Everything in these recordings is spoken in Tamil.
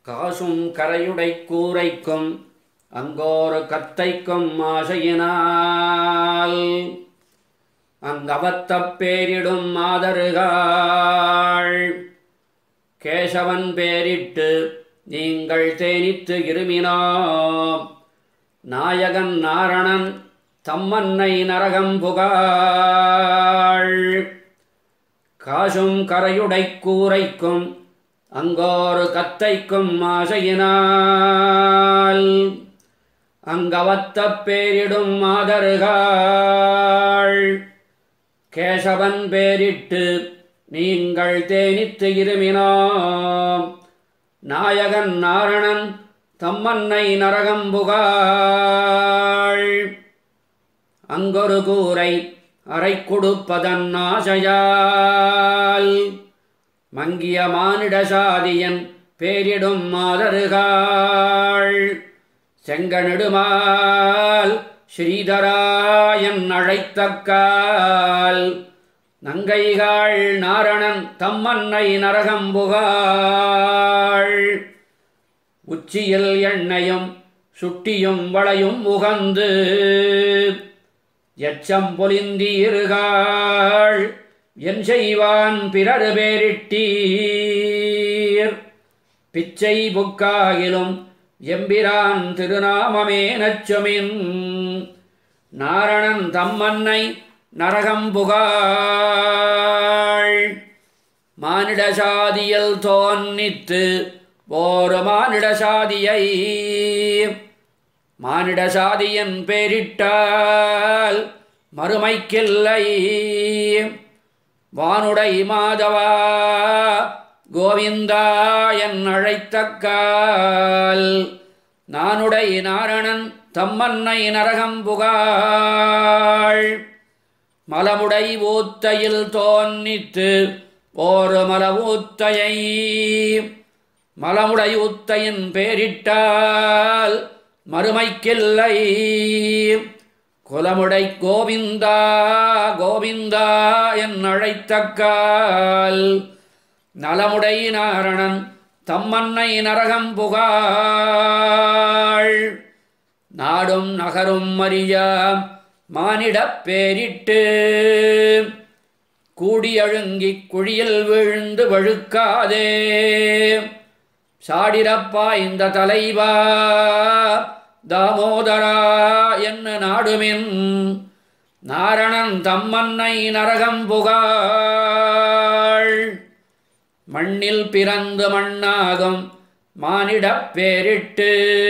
காசும் கரையுடை கூரைக்கும் அங்கோரு கத்தைக்கும் ஆசையினால் அங்கவத்தப் பேரிடும் மாதருகாள் கேசவன் பேரிட்டு நீங்கள் தேனித்து இருமினோ நாயகன் நாரணன் தம்மன்னை நரகம் புகாள் காசும் கரையுடை கூரைக்கும் அங்கோரு கத்தைக்கும் ஆசையினால் அங்கவத்த பேரிடும் மாதருகாள் கேசவன் பேரிட்டு நீங்கள் தேனித்து இருமினோ நாயகன் நாரணன் தம்மன்னை நரகம் புகாள் அங்கொரு கூரை அறை கொடுப்பதன் ஆசையால் மங்கிய மானிட சாதியன் பேரிடும் மாதருகாள் செங்கநெடுமால் ஸ்ரீதராயன் அழைத்தக்கால் நங்கைகாள் நாரணன் தம்மன்னை நரகம்புகாள் உச்சியில் எண்ணெயும் சுட்டியும் வளையும் உகந்து எச்சம் பொலிந்தீருகாள் என் செய்வான் பிறரு பேரிட்டீர் பிச்சை புக்காகிலும் எம்பிரான் திருநாமமே நச்சுமின் நாரணன் தம்மன்னை நரகம் புகாள் மானிட சாதியில் தோன்னித்து ஓரு மானிட சாதியை மானிட சாதியன் பேரிட்டால் மறுமைக்கில்லை வானுடை மாதவா கோவிந்தா என் அழைத்தக்கால் நானுடை நாரணன் தம்மன்னை நரகம் புகாள் மலமுடை ஊத்தையில் தோன்னித்து ஓரு மல ஊத்தையை மலமுடை ஊத்தையின் பேரிட்டால் மறுமைக்கில்லை குலமுடை கோவிந்தா கோவிந்தா என் அழைத்தக்கால் நலமுடை நாரணன் தம்மன்னை நரகம் புகாள் நாடும் நகரும் அறியா மானிடப் பேரிட்டு கூடியழுங்கிக் குழியில் விழுந்து வழுக்காதே சாடிரப்பா இந்த தலைவா தாமோதரா என்ன நாடுமின் நாரணன் தம்மன்னை நரகம் புகாள் மண்ணில் பிறந்து மண்ணாகும் மானிடப் பேரிட்டு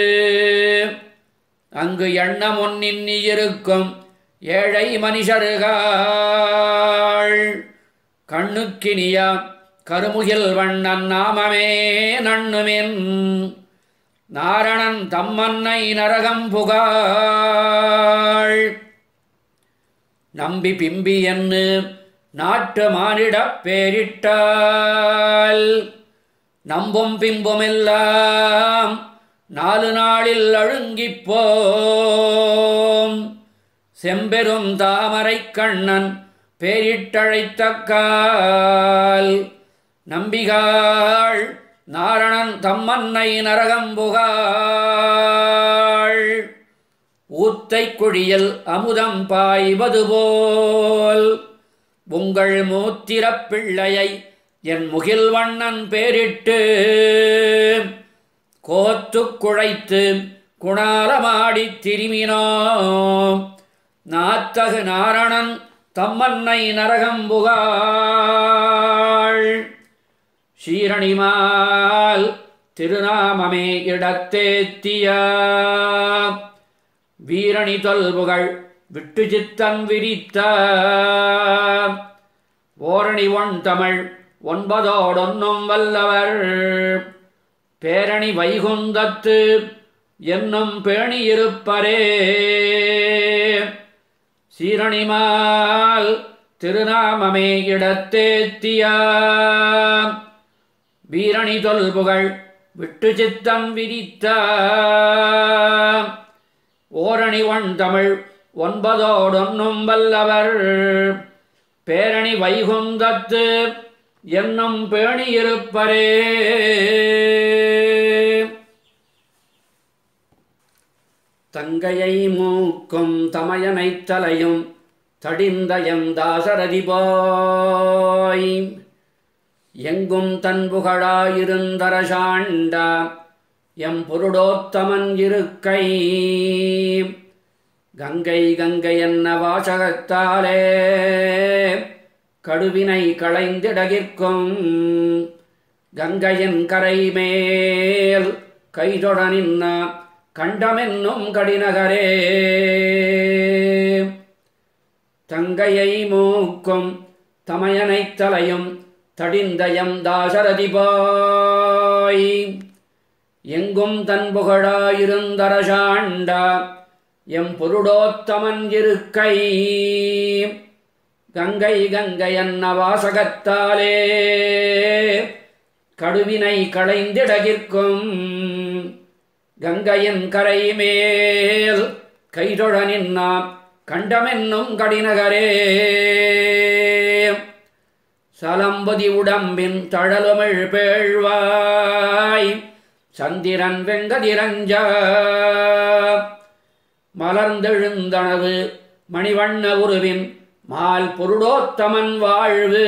அங்கு எண்ணம் ஒன்னின்னி இருக்கும் ஏழை மனுஷருகாள் கண்ணுக்கினியா கருமுகில் வண்ணன் நாமமே நண்ணுமின் நாரணன் தம்மன்னை நரகம் புகாள் நம்பி பிம்பி என்று நாட்டு மானிடப் பேரிட்டால் நம்பும் பிம்புமெல்லாம் நாலு நாளில் அழுங்கிப் போம் செம்பெரும் தாமரை கண்ணன் பேரிட்டழைத்தக்கால் நம்பிகாள் நாரணன் தம்மன்னை நரகம்புகாள் ஊத்தை குழியில் அமுதம் பாய்வது போல் உங்கள் மூத்திரப் பிள்ளையை என் முகில் வண்ணன் பேரிட்டு கோத்துக் குழைத்து குணாலமாடித் திரும்பினோ நாத்தகு நாரணன் தம்மன்னை நரகம்புகாள் சீரணிமால் திருநாமமே இடத்தேத்திய வீரணி தொல்புகள் விட்டு சித்தன் விரித்த ஓரணி ஒன் தமிழ் ஒன்பதோடொன்னும் வல்லவர் பேரணி வைகுந்தத்து என்னும் பேணியிருப்பரே சீரணிமால் திருநாமமே இடத்தேத்திய வீரணி தொல்புகள் விட்டு சித்தம் விரித்த ஓரணி ஒன் தமிழ் ஒன்பதோடொன்னும் வல்லவர் பேரணி வைகுந்தத்து என்னும் பேணியிருப்பரே தங்கையை மூக்கும் தமயனைத் தலையும் தடிந்தயம் தாசரதி போய் எங்கும் தன் புகழாயிருந்தரசாண்டா எம் பொருடோத்தமன் இருக்கை கங்கை கங்கை என்ன வாசகத்தாலே கடுவினை களைந்திடகிற்கும் கங்கையின் கரை மேல் கைதொட நின்ன கண்டமென்னும் கடிநகரே தங்கையை மூக்கும் தமயனைத் தலையும் தடிந்தயம் தாசரதி போய் எங்கும் தன் புகழாயிருந்தரசாண்டா எம் பொருடோத்தமன் இருக்கை கங்கை கங்கை அன்ன வாசகத்தாலே கடுவினை களைந்திடகிற்கும் கங்கையின் கரை மேல் கைதொழ நின்னா கண்டமென்னும் கடிநகரே சலம்பதி உடம்பின் தழலுமிழ் பேழ்வாய் சந்திரன் வெங்கதிரஞ்ச மலர்ந்தெழுந்தனவு மணிவண்ண உருவின் மால் பொருடோத்தமன் வாழ்வு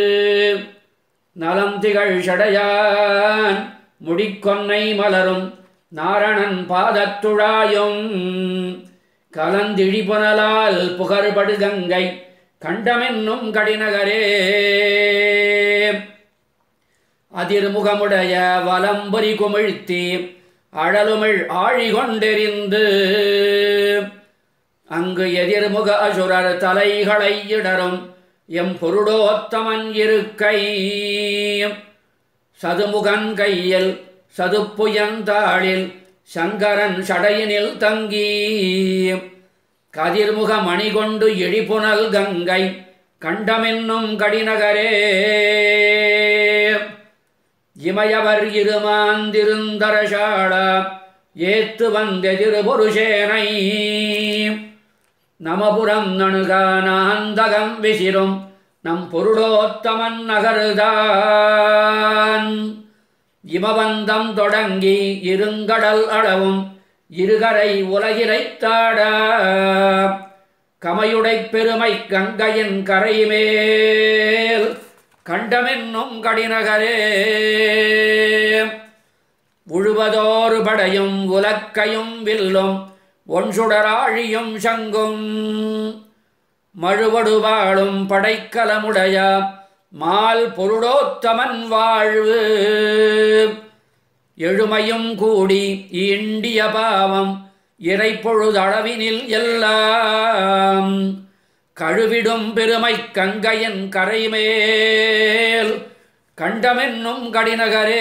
நலம் திகழ் சடையான் முடிக்கொன்னை மலரும் நாரணன் பாதத்துழாயும் கலந்திழி புனலால் புகழ்படு கங்கை கண்டமென்னும் கடிநகரே அதிர்முகமுடைய வலம்பொறி குமிழ்த்தி அழலுமிழ் ஆழி கொண்டெறிந்து அங்கு எதிர்முக அசுரர் தலைகளை இடரும் எம் பொருடோத்தமன் இருக்கை சதுமுகன் கையில் சதுப்புயந்தாளில் சங்கரன் சடையினில் தங்கி கதிர்முக மணி கொண்டு இழிபுனல் கங்கை கண்டமென்னும் கடிநகரே இமயவர் இருமாந்திருந்தரசாள ஏத்து வந்தெதிரு பொருஷேனை நமபுரம் நணுகானாந்தகம் விசிரும் நம் பொருளோத்தமன் நகருதான் இமவந்தம் தொடங்கி இருங்கடல் அளவும் இருகரை உலகிரைத்தாட கமையுடைப் பெருமை கங்கையின் கரைமேல் கண்டமென்னும் கடிநகரே உழுவதோறு படையும் உலக்கையும் வில்லும் ஒன்சுடராழியும் சங்கும் மழுவடுவாளும் படைக்கலமுடைய மால் பொருளோத்தமன் வாழ்வு எழுமையும் கூடி இண்டிய பாவம் இறைப்பொழுதளவினில் எல்லாம் கழுவிடும் பெருமை கங்கையின் கரைமேல் கண்டமென்னும் கடிநகரே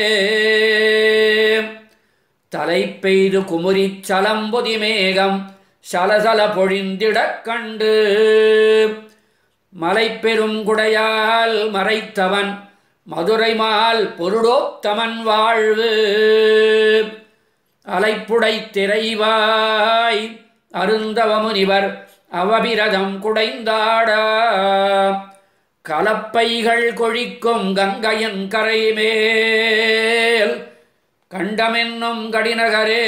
தலை பெய்து குமுறிச் சலம்பொதி மேகம் சலசல பொழிந்திடக் கண்டு மலை பெரும் குடையால் மறைத்தவன் மதுரை மால் பொருடோத்தமன் வாழ்வு அலைப்புடை திரைவாய் அருந்தவ முனிவர் அவபிரதம் குடைந்தாட கலப்பைகள் கொழிக்கும் கங்கையின் கரை மேல் கண்டமென்னும் கடிநகரே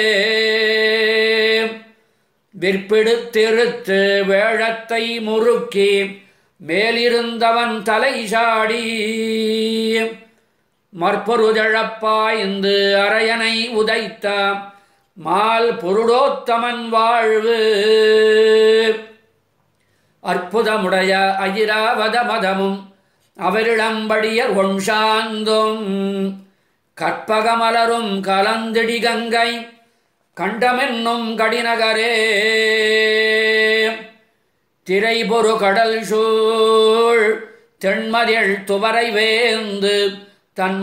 விற்பிடுத்திருத்து வேழத்தை முறுக்கி மேலிருந்தவன் தலை சாடி மற்பொருதழப்பாய்ந்து அரையனை உதைத்த மால் பொருடோத்தமன் வாழ்வு அற்புதமுடைய அயிராவத மதமும் அவரிளம்படியர் ஒன்சாந்தும் கற்பகமலரும் கலந்திடி கங்கை கண்டமென்னும் கடிநகரே திரைபொரு கடல் சூழ் தென்மதிள் துவரை வேந்து தன்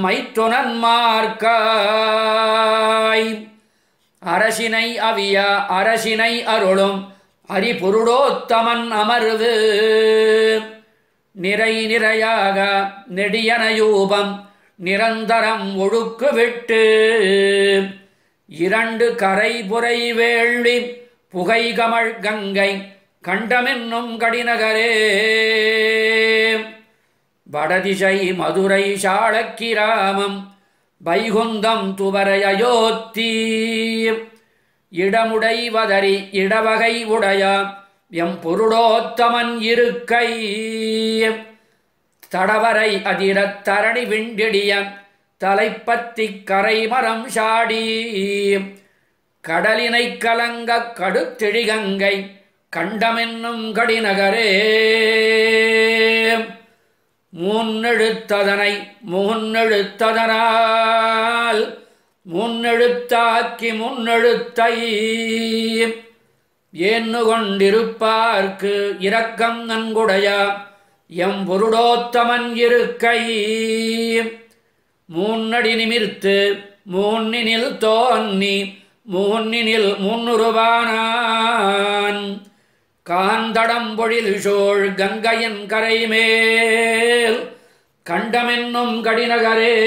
மைத்துனன்மார்க்காய் அரசினை அவிய அரசினை அருளும் அரிபுருடோத்தமன் அமர்வு நிறை நிறையாக நெடியனயூபம் நிரந்தரம் ஒழுக்கு விட்டு இரண்டு கரை புரை வேள்வி புகை கமழ் கங்கை கண்டமென்னும் கடிநகரே வடதிசை மதுரை சாளக்கிராமம் வைகுந்தம் துவரை அயோத்தி இடமுடைவதறி இடவகை உடைய எம் பொருடோத்தமன் இருக்கை தடவரை அதிரத் தரணி விண்டிடிய தலைப்பத்தி கரைமரம் சாடி கடலினை கலங்க கடுத்தெழிகங்கை கண்டமென்னும் கடிநகரே முன்னெழுத்ததனை முன்னெழுத்ததனால் முன்னெழுத்தாக்கி முன்னெழுத்தை ஏன்னு கொண்டிருப்பார்க்கு இரக்கம் நன்குடைய எம் பொருடோத்தமன் இருக்கை மூன்னடி நிமிர்த்து மூன்னினில் தோன்னி மூன்னினில் முன்னுருவானான் காந்தடம் பொழில் சோழ் கங்கையின் கரை மேல் கண்டமென்னும் கடிநகரே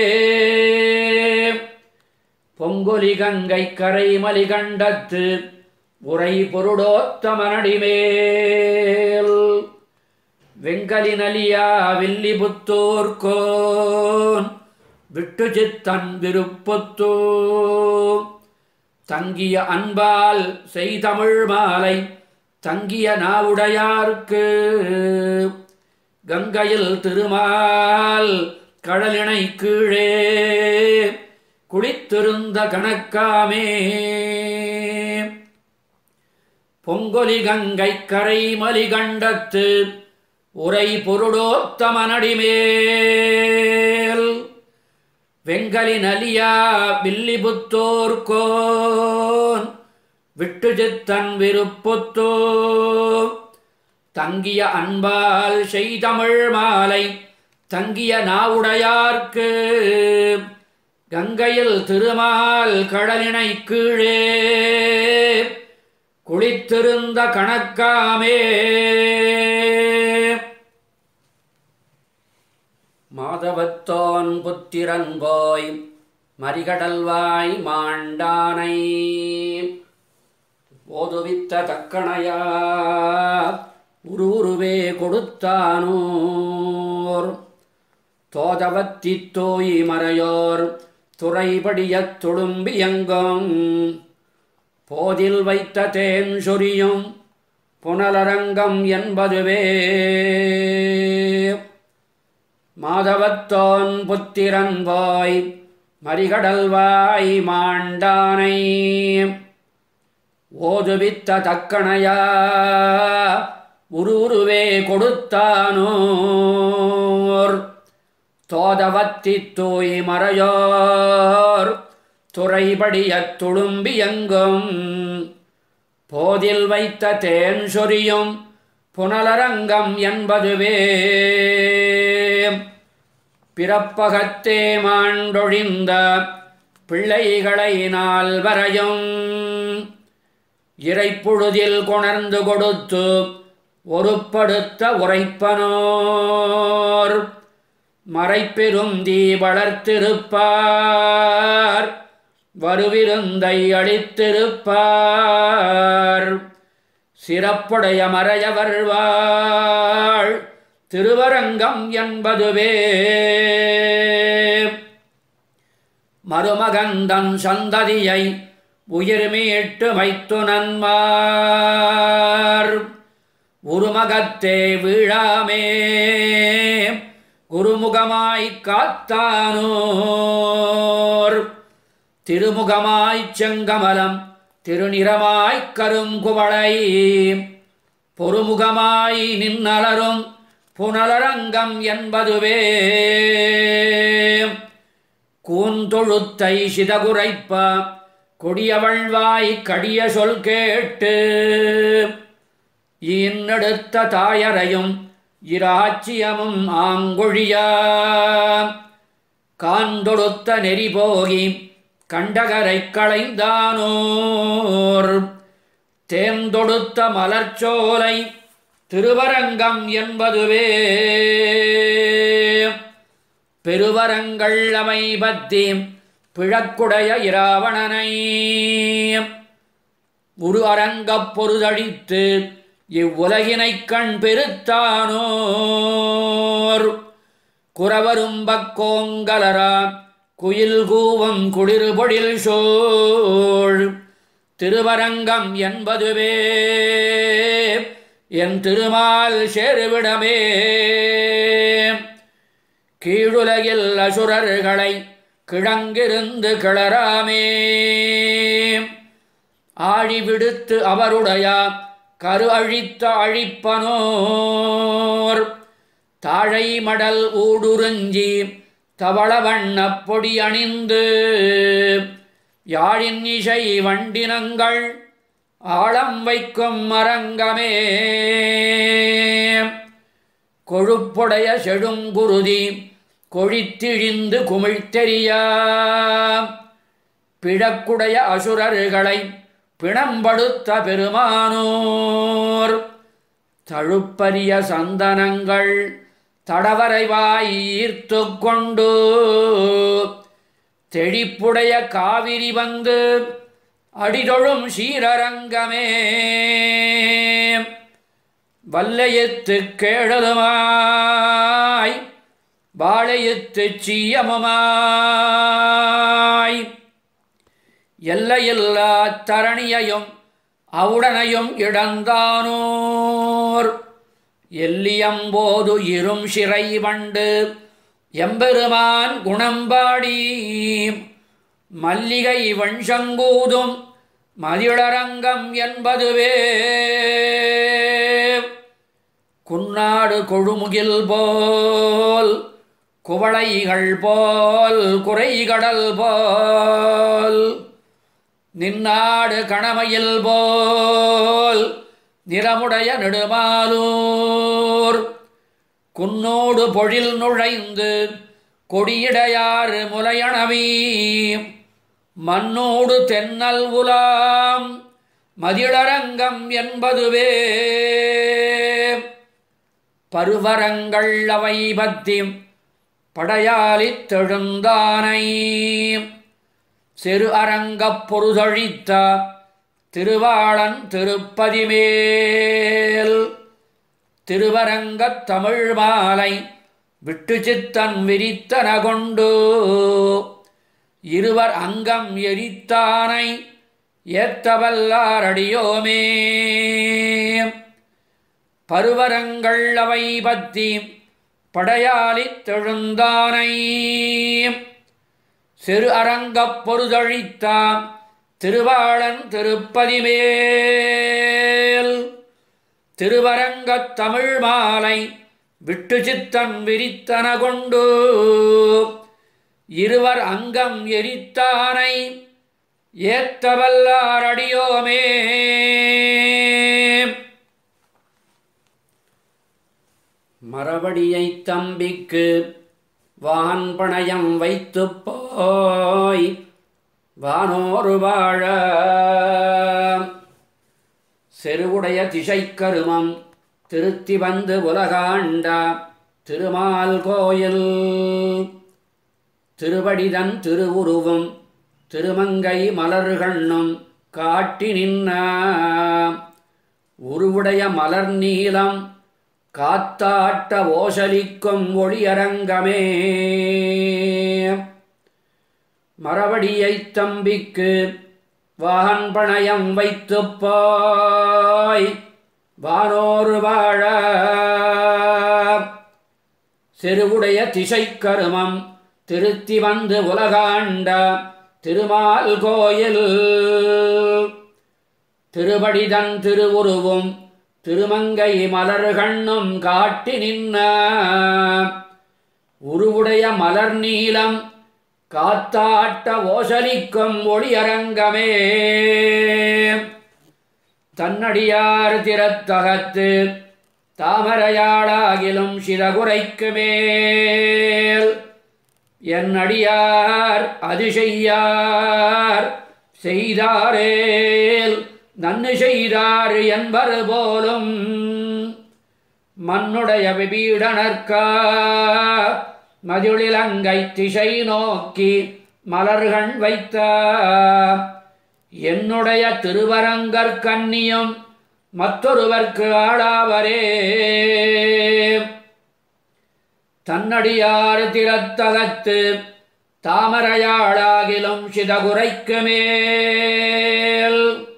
பொங்கொலி கங்கை கரை மலிகண்டத்து உரை பொருடோத்தமனடிமேல் வெங்கலி நலியா வில்லிபுத்தூர்கோன் விட்டு சித்தன் விருப்புத்தூ தங்கிய அன்பால் செய்தமிழ் மாலை தங்கிய நாவுடையார்க்கு கங்கையில் திருமால் கடலினை கீழே குளித்திருந்த கணக்காமே பொங்கொலி கங்கை கரை மலிகண்டத்து உரை பொருடோத்தமனடிமேல் வெங்கலி நலியா வில்லிபுத்தோர்கோன் விட்டு சித்தன் விருப்புத்தோ தங்கிய அன்பால் செய்தமிழ் மாலை தங்கிய நாவுடையார்க்கு கங்கையில் திருமால் கடலினை கீழே குளித்திருந்த கணக்காமே மாதவத்தோன் புத்திரங்கோய் மறிகடல்வாய் மாண்டானை ஓதுவித்த தக்கணையா உருவுருவே கொடுத்தானோர் தோதவத்தி தோய் மறையோர் துறைபடியத் துளும்பியங்கும் போதில் வைத்த தேன் சொரியும் புனலரங்கம் என்பதுவே மாதவத்தோன் புத்திரன் வாய் மறிகடல்வாய் மாண்டானை ஓதுவித்த தக்கணையா உருவுருவே கொடுத்தானோர் தோதவத்தி தூய் மறையோர் துறைபடியத் துளும்பியங்கும் போதில் வைத்த தேன் சொரியும் புனலரங்கம் என்பதுவே பிறப்பகத்தே மாண்டொழிந்த பிள்ளைகளை நாள் வரையும் இறைப்புழுதில் கொணர்ந்து கொடுத்து ஒருப்படுத்த உரைப்பனோர் மறைப்பெரும் தீ வளர்த்திருப்பார் வருவிருந்தை அளித்திருப்பார் சிறப்புடைய மறையவர் வாழ் திருவரங்கம் என்பதுவே மருமகந்தன் சந்ததியை உயிர் மீட்டு வைத்து நன்மார் உருமகத்தே வீழாமே குருமுகமாய் காத்தானோர் திருமுகமாய்ச் செங்கமலம் திருநிறமாய்க் கருங்குவளை பொறுமுகமாய் நின்னலரும் புனலரங்கம் என்பதுவே கூந்தொழுத்தை சிதகுரைப்ப கொடியவள்வாய் கடிய சொல் கேட்டு இன்னெடுத்த தாயரையும் இராச்சியமும் ஆங்கொழியா காந்தொடுத்த நெறி போகி கண்டகரை களைந்தானோர் தேர்ந்தொடுத்த மலர்ச்சோலை திருவரங்கம் என்பதுவே பெருவரங்கள் அமைபத்தி பிழக்குடைய இராவணனை உரு அரங்கப் பொருதழித்து இவ்வுலகினைக் கண் பெருத்தானோர் குறவரும்பக் கோங்கலரா குயில் கூவம் குளிர்பொழில் சோழ் திருவரங்கம் என்பதுவே என் திருமால் சேருவிடமே கீழுலகில் அசுரர்களை கிழங்கிருந்து கிளறாமே ஆழி விடுத்து அவருடைய கரு அழித்த அழிப்பனோர் தாழை மடல் ஊடுருஞ்சி தவள வண்ணப் பொடி அணிந்து யாழின் இசை வண்டினங்கள் ஆழம் வைக்கும் மரங்கமே கொழுப்புடைய செழுங்குருதி கொழித்திழிந்து குமிழ்த்தெறிய பிழக்குடைய அசுரர்களை பிணம்படுத்த பெருமானோர் தழுப்பரிய சந்தனங்கள் தடவரைவாய் ஈர்த்து கொண்டு தெழிப்புடைய காவிரி வந்து அடிதொழும் சீரரங்கமே வல்லையத்து கேழலுமாய் வாழையத்து சீயமுமாய் எல்லையில்லா தரணியையும் அவுடனையும் இடந்தானோர் எல்லியம்போது இரும் சிறை வண்டு எம்பெருமான் குணம்பாடி மல்லிகை வண்சங்கூதும் மதிளரங்கம் என்பதுவே குன்னாடு கொழுமுகில் போல் குவளைகள் போல் குறைகடல் போல் நின்னாடு கணமையில் போல் நிறமுடைய நெடுமாலூர் குன்னோடு பொழில் நுழைந்து கொடியிடையாறு முலையணவி மண்ணோடு தென்னல் உலாம் மதிளரங்கம் என்பதுவே பருவரங்கள் அவை பத்தி படையாலித் தெழுந்தானை செரு அரங்கப் பொருதழித்த திருவாளன் திருப்பதிமேல் திருவரங்கத் தமிழ் மாலை விட்டு சித்தன் விரித்தன கொண்டு இருவர் அங்கம் எரித்தானை ஏத்தவல்லாரடியோமே பருவரங்கள் அவை பத்தி படையாலித் தெழுந்தானை சிறு அரங்கப் பொருதழித்த திருவாளன் திருப்பதிமேல் திருவரங்கத் தமிழ் மாலை விட்டு சித்தன் விரித்தன கொண்டு இருவர் அங்கம் எரித்தானை ஏத்தவல்லாரடியோமே மரபடியைத் தம்பிக்கு வான் பணயம் வைத்துப் போய் வானோரு வாழ செருவுடைய திசைக்கருமம் திருத்தி வந்து உலகாண்ட திருமால் கோயில் திருவடிதன் திருவுருவும் திருமங்கை மலர்கள்னும் காட்டி நின்ன உருவுடைய மலர் நீலம் காத்தாட்ட ஓசலிக்கும் ஒளியரங்கமே மரவடியைத் தம்பிக்கு வாகன் பணயம் வைத்துப் போய் வானோரு வாழ செருவுடைய திசைக்கருமம் திருத்தி வந்து உலகாண்ட திருமால் கோயில் திருவடிதன் திருவுருவும் திருமங்கை மலர்கள்னும் காட்டி நின்ன உருவுடைய மலர் நீலம் காத்தாட்ட ஓசலிக்கும் ஒளியரங்கமே தன்னடியார் திறத்தகத்து தாமரையாளாகிலும் சிறகுரைக்கு மேல் என் அடியார் அது செய்யார் செய்தாரேல் நன்னு செய்தார் என்பர் போலும் மண்ணுடைய விபீடனர்க்கா மதிழிலங்கை திசை நோக்கி மலர்கள் வைத்த என்னுடைய திருவரங்கற் கன்னியும் மற்றொருவர்க்கு ஆளாவரே தன்னடியார் திறத்தகத்து தாமரையாளாகிலும் சிதகுரைக்கு மேல்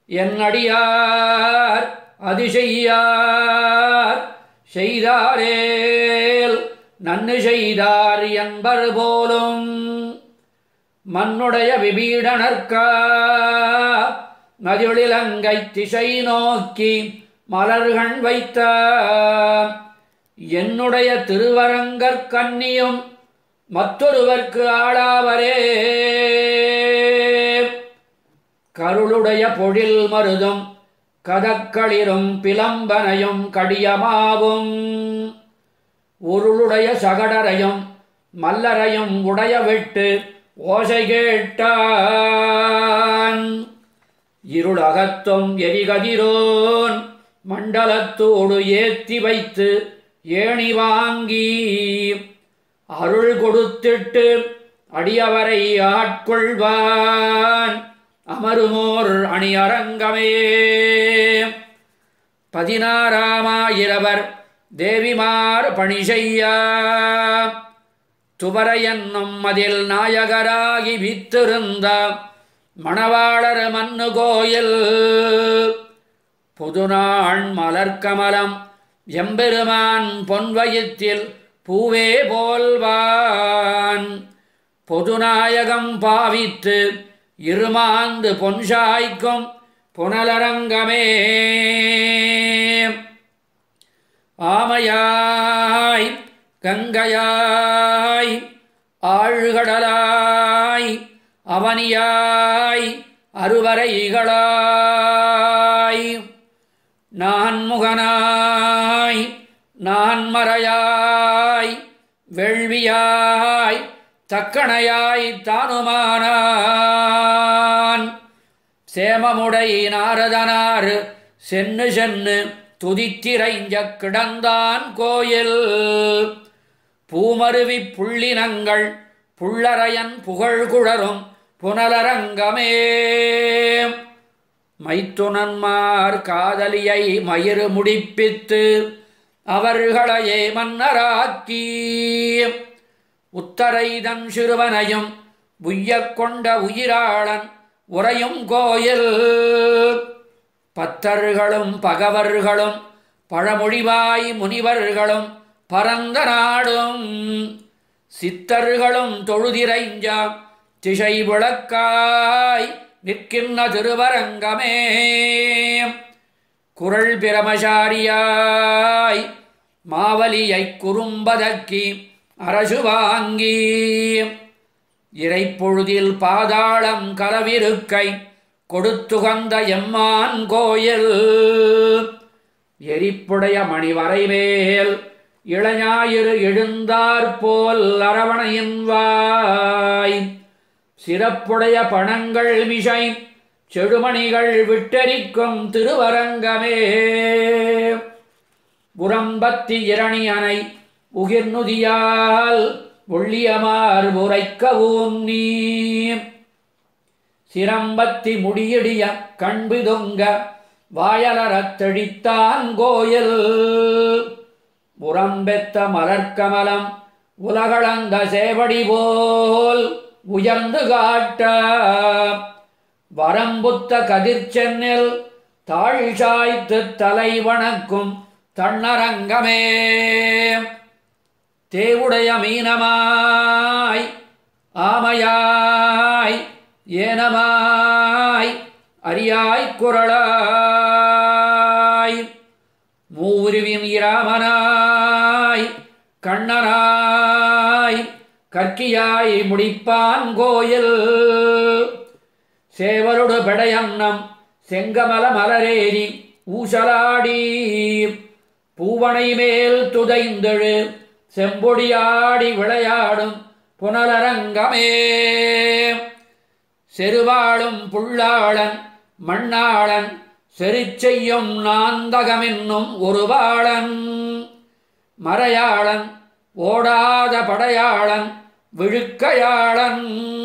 என் அடியார் அதிசெய்யார் செய்தாரேல் நன்னு செய்தார் என்பர் போலும் மண்ணுடைய விபீடனர்க்கா மதியொளிலங்கை திசை நோக்கி மலர்கண் வைத்த என்னுடைய திருவரங்கற் கன்னியும் மற்றொருவர்க்கு ஆளாவரே கருளுடைய பொழில் மருதும் கதக்களிரும் பிலம்பனையும் கடியமாவும் உருளுடைய சகடரையும் மல்லரையும் உடைய விட்டு ஓசை கேட்டான் இருளகத்தும் எரிகதிரோன் மண்டலத்தோடு ஏத்தி வைத்து ஏணி வாங்கி அருள் கொடுத்திட்டு அடியவரை ஆட்கொள்வான் அமருமோர் அணியரங்கமே பதினாறாமாயிரவர் தேவிமார் பணி செய்யா துவர என்னும் அதில் நாயகராகி வித்திருந்த மணவாளர் மன்னு கோயில் புதுநாள் மலர்க்கமலம் எம்பெருமான் பொன்வயித்தில் பூவே போல்வான் பொதுநாயகம் பாவித்து இருமாந்து பொன்சாய்க்கும் புனலரங்கமே ஆமையாய் கங்கையாய் ஆழ்கடலாய் அவனியாய் அருவரைகளாய் நான்முகனாய் நான்மறையாய் வெள்வியாய் தக்கணையாய் தானுமானான் சேமமுடை நாரதனார் சென்னு சென்னு துதித்திரைஞ்ச கிடந்தான் கோயில் பூமருவி புள்ளினங்கள் புள்ளரையன் புகழ்குழரும் புனலரங்கமே மைத்துனன்மார் காதலியை மயிறு முடிப்பித்து அவர்களையே மன்னராக்கி உத்தரைதன் சிறுவனையும் உய்யக் கொண்ட உயிராளன் உறையும் கோயில் பத்தர்களும் பகவர்களும் பழமொழிவாய் முனிவர்களும் பரந்த நாடும் சித்தர்களும் தொழுதிரைஞ்சா திசை விளக்காய் நிற்கின்ற திருவரங்கமே குரல் பிரமசாரியாய் மாவலியைக் குறும்பதக்கி அரசு வாங்கி இறைப்பொழுதில் பாதாளம் கலவிருக்கை கொடுத்துகந்த எம்மான் கோயில் எரிப்புடைய மணிவரைவேல் இளஞாயிறு எழுந்தாற்போல் அரவணையின் வாய் சிறப்புடைய பணங்கள் மிசை செடுமணிகள் விட்டரிக்கும் திருவரங்கமே புறம்பத்தி இரணி அணை உகிர்நுதியால் ஒள்ளியமார் உரைக்க ஊன்னி சிரம்பத்தி முடியிடிய கண்பு தொங்க வாயலறத் தெளித்தான் கோயில் புறம்பெத்த மலர்க்கமலம் உலகளந்த சேவடி போல் உயர்ந்து காட்ட வரம்புத்த கதிர்ச்சென்னில் தாழ் சாய்த்து தலை வணக்கும் தன்னரங்கமே தேவுடைய மீனமாய் ஆமையாய் ஏனமாய் அரியாய் குரலாய் மூருவின் இராமனாய் கண்ணனாய் கற்கியாய் முடிப்பான் கோயில் சேவலொடு பெடையன்னம் செங்கமல மலரேறி ஊசலாடி பூவனை மேல் துதைந்தெழு செம்பொடியாடி விளையாடும் புனலரங்கமே செருவாளும் புள்ளாளன் மண்ணாளன் செருச்செய்யும் நாந்தகமென்னும் ஒருவாளன் மறையாளன் ஓடாத படையாளன் விழுக்கையாளன்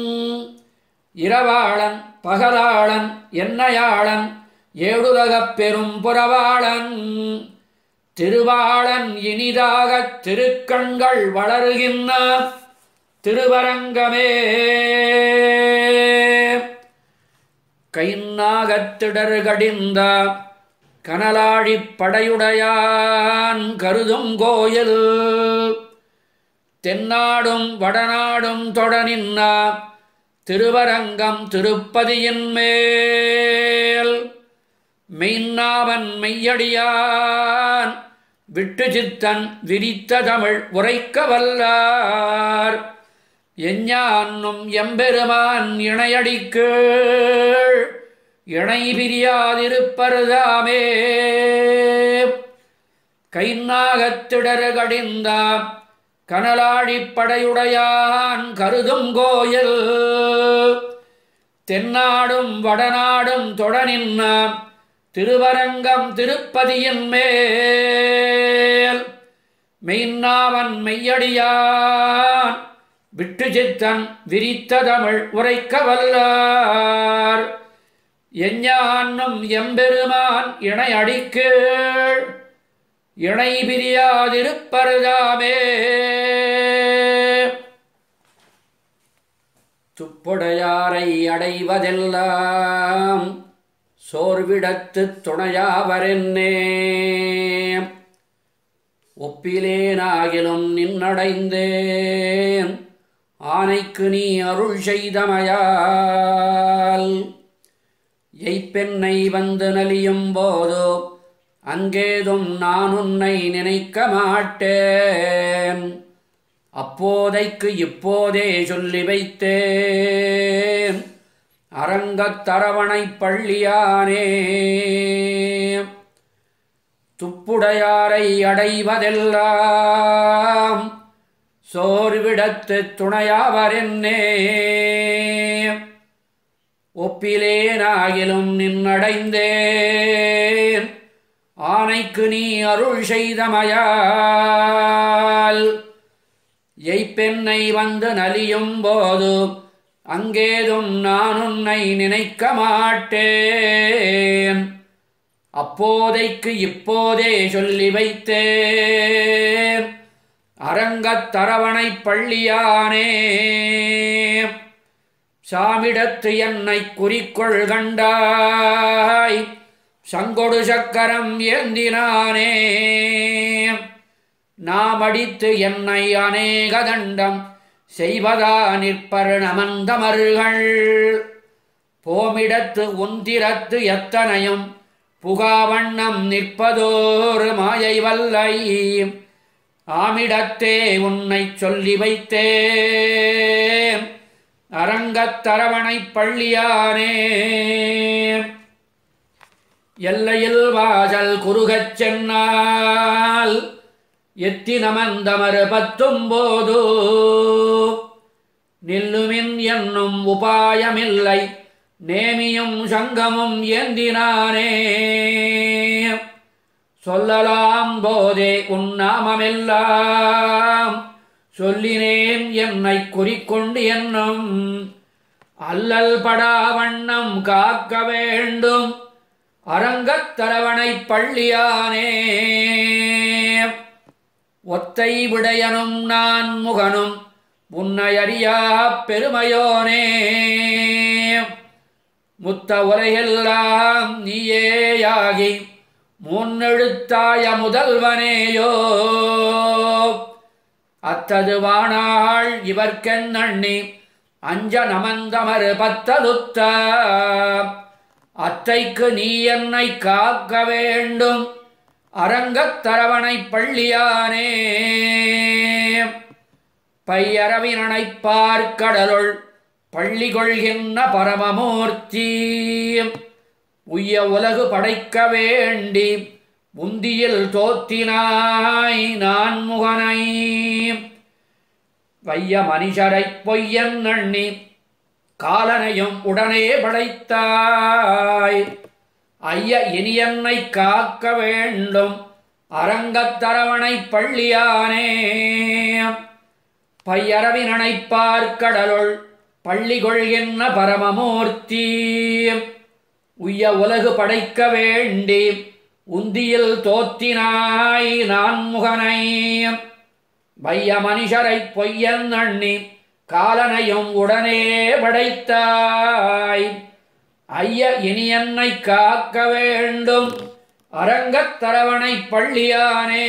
இரவாளன் பகலாளன் என்னையாளன் ஏழுலகப் பெரும் புறவாளன் திருவாளன் இனிதாகத் திருக்கண்கள் வளருகின்ற திருவரங்கமே கைநாகத்திடர் கடிந்த கனலாழிப் படையுடையான் கருதும் கோயில் தென்னாடும் வடநாடும் தொட நின்னா திருவரங்கம் திருப்பதியின் மேல் மெய்நாவன் மெய்யடியான் விட்டு சித்தன் விரித்த தமிழ் உரைக்க வல்லார் எஞ்ஞான்னும் எம்பெருமான் இணையடிக்கு இணை பிரியாதிருப்பருதாமே கைநாகத்திடர் கடிந்த கனலாழிப் படையுடையான் கருதும் கோயில் தென்னாடும் வடநாடும் தொட நின்ன திருவரங்கம் திருப்பதியின் மேல் மெய்நாவன் மெய்யடியான் விட்டு சித்தன் விரித்த தமிழ் உரைக்க வல்லார் எஞ்ஞான்னும் எம்பெருமான் இணை அடிக்கீழ் இணை பிரியாதிருப்பருதாமே துப்புடையாரை அடைவதெல்லாம் சோர்விடத்துத் துணையாவரென்னே ஒப்பிலேனாகிலும் நின்னடைந்தேன் ஆனைக்கு நீ அருள் செய்தமையால் எய்ப்பெண்ணை வந்து நலியும் போதோ அங்கேதும் நான் உன்னை நினைக்க மாட்டேன் அப்போதைக்கு இப்போதே சொல்லி வைத்தேன் அரங்கத் தரவணை பள்ளியானே துப்புடையாரை அடைவதெல்லாம் சோர்விடத்து துணையாவரென்னே ஒப்பிலேனாகிலும் நின்னடைந்தேன் ஆனைக்கு நீ அருள் செய்தமையால் எய்ப்பெண்ணை வந்து நலியும் போது அங்கேதும் நான் உன்னை நினைக்க மாட்டேன் அப்போதைக்கு இப்போதே சொல்லி வைத்தேன் அரங்கத் தரவணை பள்ளியானே சாமிடத்து என்னை குறிக்கொள் கண்டாய் சங்கொடு சக்கரம் ஏந்தினானே நாம் அடித்து என்னை அநேக தண்டம் செய்வதா நிற்பர் நமந்தமர்கள் போமிடத்து உந்திரத்து எத்தனையும் புகாவண்ணம் நிற்பதோர் மாயை வல்லை ஆமிடத்தே உன்னை சொல்லி வைத்தேன் அரங்கத் தரவணை பள்ளியானே எல்லையில் வாசல் குறுகச் சென்னால் எத்தினமந்தமரு பத்தும்போது நில்லுமின் என்னும் உபாயமில்லை நேமியும் சங்கமும் ஏந்தினானே சொல்லலாம் போதே உன்னாமமெல்லாம் சொல்லினேன் என்னை குறிக்கொண்டு என்னும் அல்லல் படா வண்ணம் காக்க வேண்டும் அரங்கத் தரவணை பள்ளியானே ஒத்தை விடையனும் நான் முகனும் உன்னை அறியா பெருமையோனே முத்த உரையெல்லாம் நீயேயாகி முன்னெழுத்தாய முதல்வனேயோ அத்தது வாணாள் இவர்க்கெண்ணி அஞ்ச நமந்தமரு பத்தலுத்த அத்தைக்கு நீ என்னை காக்க வேண்டும் அரங்கத் தரவணை பள்ளியானே பையரவினனைப் பார்க்கடலுள் பள்ளி கொள்கின்ற பரமமூர்த்தி உய்ய உலகு படைக்க வேண்டி முந்தியில் தோத்தினாய் நான் முகனை வைய மனுஷரைப் பொய்யன் எண்ணி காலனையும் உடனே படைத்தாய் ஐய இனி என்னை காக்க வேண்டும் அரங்கத்தரவணை பள்ளியானே பையரவினனை பார்க்கடலுள் பள்ளி கொள்கின்ற பரமமூர்த்தி உய்ய உலகு படைக்க வேண்டி உந்தியில் தோத்தினாய் நான் முகனை வைய மனுஷரைப் பொய்யன் எண்ணி காலனையும் உடனே படைத்தாய் ஐய இனி என்னை காக்க வேண்டும் அரங்கத்தரவணை பள்ளியானே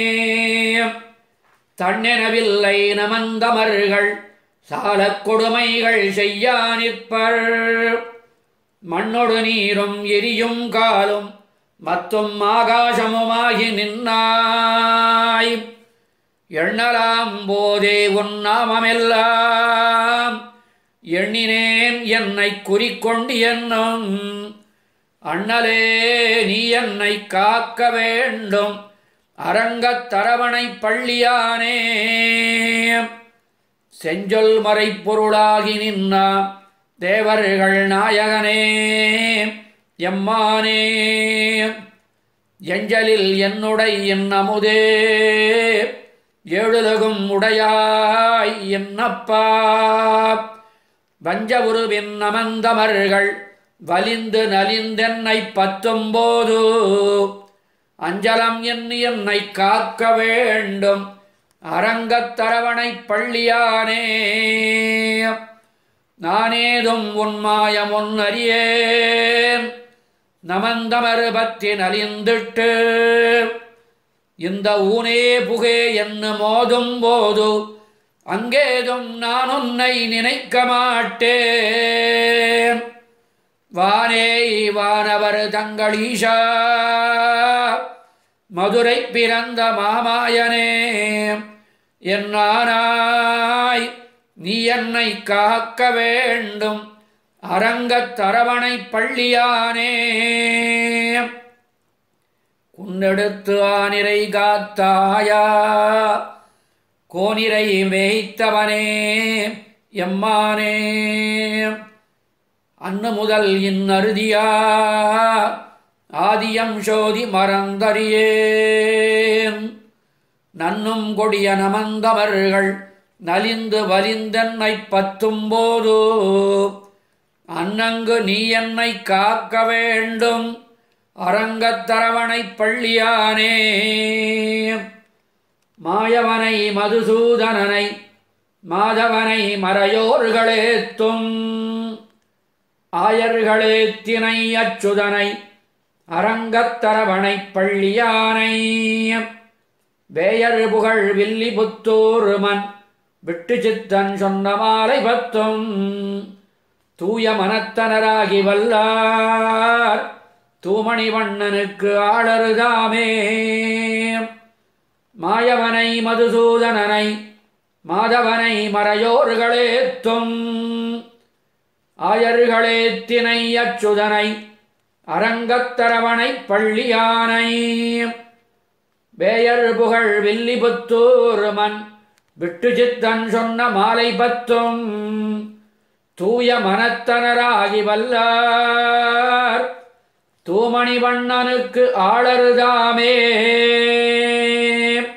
தன்னெனவில்லை நமந்தமர்கள் சாலக் கொடுமைகள் செய்யா நிற்பர் மண்ணொடு நீரும் எரியும் காலும் மத்தும் ஆகாசமுமாகி நின்னாய் எண்ணலாம் போதே உன் நாமமெல்லாம் எண்ணினேன் என்னை குறிக்கொண்டு என்னும் அண்ணலே நீ என்னை காக்க வேண்டும் அரங்கத் தரவணை பள்ளியானே செஞ்சொல் மறைப்பொருளாகி நின்னா தேவர்கள் நாயகனே எம்மானே எஞ்சலில் என்னுடை என் அமுதே ஏழுலகும் உடையாய் என்னப்பா வஞ்சவுருவின் அமர்ந்தமர்கள் வலிந்து நலிந்தென்னை பத்தொம்போது அஞ்சலம் எண்ணி என்னை காக்க வேண்டும் அரங்கத்தரவணை பள்ளியானே நானேதும் உன்மாயம் அறியேன் நமந்தமரு பத்தி நலிந்திட்டு இந்த ஊனே புகே என்று மோதும் போது அங்கேதும் நான் உன்னை நினைக்க மாட்டேன் வானே வானவர் தங்களீஷா மதுரை பிறந்த மாமாயனே என்னானாய் நீ என்னை காக்க வேண்டும் அரங்கத் தரவணை பள்ளியானே குன்னெடுத்து ஆனிரை காத்தாயா கோனிரை மேய்த்தவனே எம்மானே அன்னு முதல் இன்னருதியா ஆதியம் சோதி மறந்தறியேன் நன்னும் கொடிய நமந்தவர்கள் நலிந்து வலிந்தென்னை பத்தும்போது அன்னங்கு நீ என்னை காக்க வேண்டும் அரங்கத்தரவணை பள்ளியானே மாயவனை மதுசூதனனை மாதவனை மறையோர்களேத்தும் ஆயர்களேத்தினை அச்சுதனை அரங்கத்தரவணை பள்ளியானை வேயர் புகழ் வில்லி புத்தூர் மன் விட்டு சித்தன் சொன்ன மாலை பத்தும் தூய மனத்தனராகி வல்லார் தூமணி வண்ணனுக்கு ஆளருதாமே மாயவனை மதுசூதனனை மாதவனை மறையோர்களேத்தும் ஆயர்களேத்தினை அச்சுதனை அரங்கத்தரவணை பள்ளியானை வேயர் புகழ் வில்லிபுத்தூர் மன் விட்டு சித்தன் சொன்ன மாலை பத்தும் தூய மனத்தனராகி வல்லார் தூமணி வண்ணனுக்கு ஆளருதாமே